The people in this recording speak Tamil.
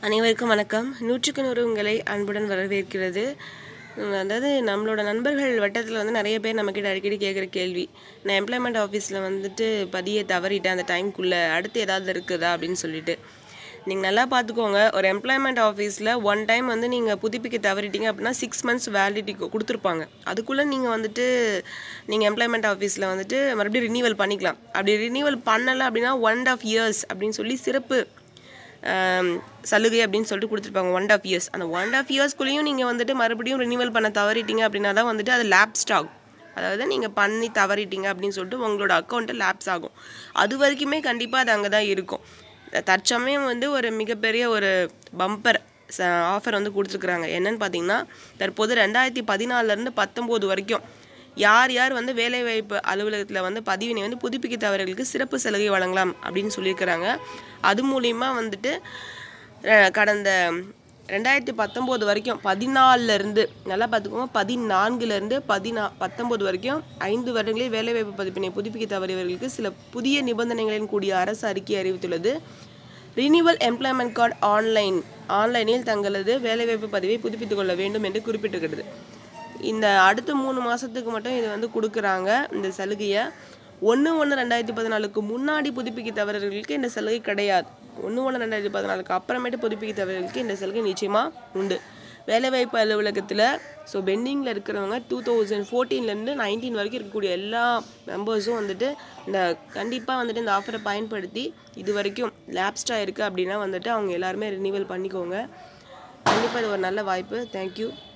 அனைவருக்கும் வணக்கம் நூற்றுக்கு நூறு உங்களை அன்புடன் வரவேற்கிறது உம், அதாவது நம்மளோட நண்பர்கள் வட்டத்தில் வந்து நிறைய பேர் நம்மக்கிட்ட அடிக்கடி கேட்குற கேள்வி நான் எம்ப்ளாய்மெண்ட் ஆஃபீஸில் வந்துட்டு பதிய தவறிட்டேன் அந்த டைம்குள்ளே அடுத்து ஏதாவது இருக்குதா அப்படின்னு சொல்லிட்டு நீங்கள் நல்லா பார்த்துக்கோங்க ஒரு எம்ப்ளாய்மெண்ட் ஆஃபீஸில் ஒன் டைம் வந்து நீங்கள் புதுப்பிக்க தவறிட்டீங்க அப்படின்னா சிக்ஸ் மந்த்ஸ் வேலிடிட்டி கொடுத்துருப்பாங்க அதுக்குள்ளே நீங்கள் வந்துட்டு நீங்கள் எம்ப்ளாய்மெண்ட் ஆஃபீஸில் வந்துட்டு மறுபடியும் ரினியூவல் பண்ணிக்கலாம் அப்படி ரினியூவல் பண்ணலை அப்படின்னா ஒன் அண்ட் ஆஃப் இயர்ஸ் அப்படின்னு சொல்லி சிறப்பு ஆம், சலுகை அப்படின்னு சொல்லிட்டு கொடுத்துருப்பாங்க ஒன் ஆஃப் இயர்ஸ் அந்த ஒன் ஆஃப் இயர்ஸ்குள்ளேயும் நீங்கள் வந்துட்டு மறுபடியும் ரினியூவல் பண்ண தவறிட்டீங்க அப்படின்னா தான் வந்துட்டு அது லேப்ஸ்ட் ஆகும் அதாவது நீங்கள் பண்ணி தவறிட்டீங்க அப்படின்னு சொல்லிட்டு உங்களோட அக்கௌண்ட்டு லேப்ஸ் ஆகும் அது வரைக்குமே கண்டிப்பாக அது அங்கே தான் இருக்கும் தற்சமயம் வந்து ஒரு மிகப்பெரிய ஒரு பம்பர் ஆஃபர் வந்து கொடுத்துருக்குறாங்க என்னன்னு பார்த்தீங்கன்னா தற்போது ரெண்டாயிரத்தி பதினாலிருந்து பத்தொம்போது வரைக்கும் யார் யார் வந்து வேலைவாய்ப்பு அலுவலகத்தில் வந்து பதிவினை வந்து புதுப்பிக்கத்தவர்களுக்கு சிறப்பு சலுகை வழங்கலாம் அப்படின்னு சொல்லியிருக்கிறாங்க அது மூலிமா வந்துட்டு அஹ், கடந்த ரெண்டாயிரத்தி பத்தொம்போது வரைக்கும் பதினாலிருந்து நல்லா பார்த்துக்கோங்க பதினான்குலேருந்து பதினா பத்தொம்போது வரைக்கும் ஐந்து வருடங்களில் வேலைவாய்ப்பு பதிப்பினை புதுப்பிக்க தவறியவர்களுக்கு சில புதிய நிபந்தனைகளின் கூடிய அரசு அறிக்கை அறிவித்துள்ளது ரினிவல் எம்ப்ளாய்மெண்ட் கார்டு ஆன்லைன் ஆன்லைனில் தங்களது வேலைவாய்ப்பு பதிவை புதுப்பித்துக் கொள்ள வேண்டும் என்று குறிப்பிட்டிருக்கிறது இந்த அடுத்த மூணு மாதத்துக்கு மட்டும் இது வந்து கொடுக்குறாங்க இந்த சலுகையை ஒன்று ஒன்று ரெண்டாயிரத்தி பதினாலுக்கு முன்னாடி புதுப்பிக்க தவறர்களுக்கு இந்த சலுகை கிடையாது ஒன்று ஒன்று ரெண்டாயிரத்தி பதினாலுக்கு அப்புறமேட்டு புதுப்பிக்க தவறர்களுக்கு இந்த சலுகை நிச்சயமாக உண்டு வேலைவாய்ப்பு அலுவலகத்தில் ஸோ பெண்டிங்கில் இருக்கிறவங்க டூ தௌசண்ட் ஃபோர்டீன்லேருந்து நைன்டீன் வரைக்கும் இருக்கக்கூடிய எல்லா மெம்பர்ஸும் வந்துட்டு இந்த கண்டிப்பாக வந்துட்டு இந்த ஆஃபரை பயன்படுத்தி இது வரைக்கும் லேப்ஸ்டாக இருக்குது அப்படின்னா வந்துட்டு அவங்க எல்லாருமே ரினியூவல் பண்ணிக்கோங்க கண்டிப்பாக இது ஒரு நல்ல வாய்ப்பு தேங்க்யூ